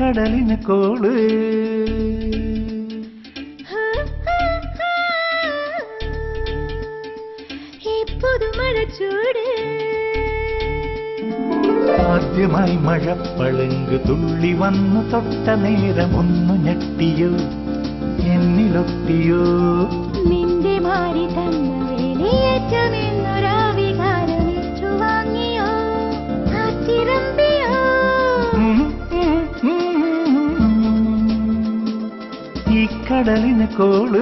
കടലിന് കോള് ഈ പുതുമഴ ചൂട് ആദ്യമായി മഴപ്പളുങ്ക് തുള്ളി വന്നു തൊട്ട നേരം ഒന്നു ഞെട്ടിയോ എന്നിലൊട്ടിയോ നിന്റെ മാറി തന്ന വേലിയേറ്റമെന്നൊരാവികാരം ഏറ്റുവാങ്ങിയോ കാത്തിരമ്പിയോ ഉം, ഉം, ഉം. ഈ കടലിന് കോള്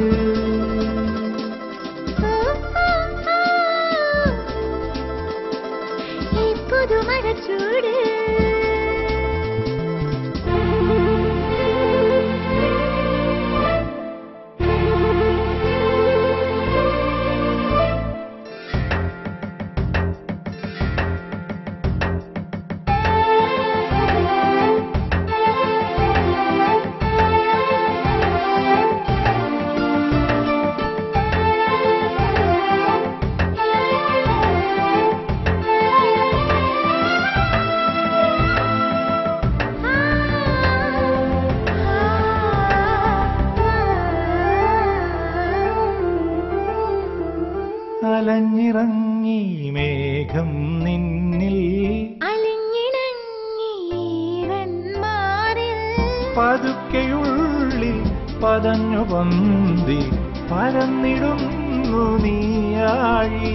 ഈ പുതുമഴ ചൂട് അലഞ്ഞിറങ്ങി മേഘം നിന്നിൽ അലിഞ്ഞിണങ്ങിരന്മാരിൽ പതുക്കെയുള്ളിൽ പതഞ്ഞു പന്തി പരന്നിടുന്നു നീയാഴി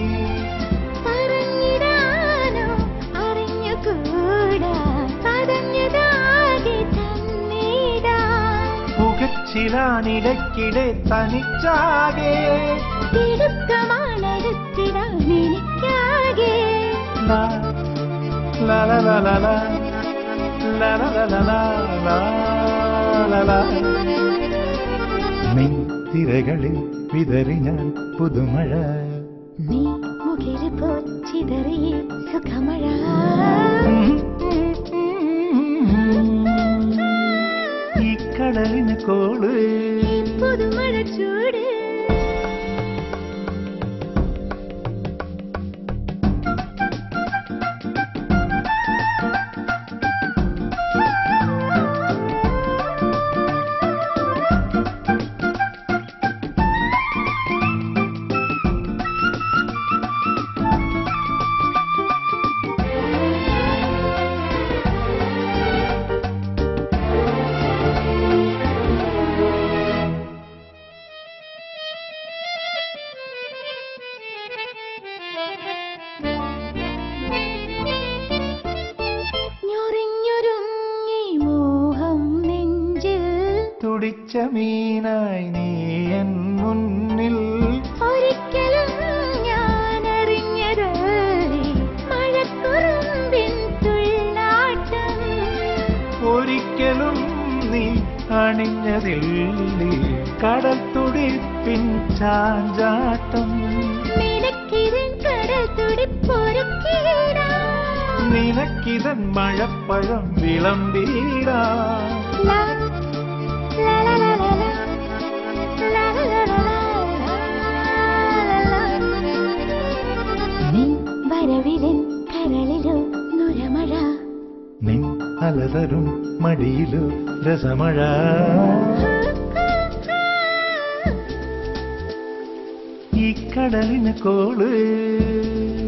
പറഞ്ഞിടാനോ അറിഞ്ഞുകൂടാ പതഞ്ഞതാകെ തന്നീടാ പുകച്ചിലാനിടയ്ക്കിടെ തനിച്ചാകെ തിടുക്കമാണടുത്തിടാൻ എനിക്കാകെ ലാ, ലാ, ലാ, ലാ, ലാ, ലാ, ലാ, ലാ, ലാ, ലാ, ലാ, ലാ, ലാ. നെയ്ത്തിരകളിൽ വിതറി ഞാൻ പുതുമഴ നീ മുകിൽ പോച്ചിതറി സുഖമഴ ഈ കടലിന് കോള് ഈ പുതുമഴ ചൂട് ഞൊറിഞ്ഞൊരുങ്ങി മോഹം നെഞ്ചിൽ തുടിച്ച മീനായി നീ എൻ മുന്നിൽ ഒരിക്കലും ഞാൻ അറിഞ്ഞതല്ലേ മഴക്കുറുമ്പിൻ തുള്ളാട്ടം ഒരിക്കലും നീ അണിഞ്ഞതില്ലേ കടൽ തുടിപ്പിൻ ചാഞ്ചാട്ടം നിനക്കിതൻ കടൽ തുടിപ്പൊരുക്കിയിടാം നിനക്കിതൻ മഴപ്പഴം വിളമ്പീടാ ലാ, ലാ, ലാ, ലാ, ലാ, ലാ. ലാ, ലാ, ലാ, ലാ, ലാ, ലാ, ലാ. നീ വരവിലൻ കരളിലോ നുരമഴ നിൻ അലതരും മടിയിലു രസമഴ ഈ കടലിന് കോള്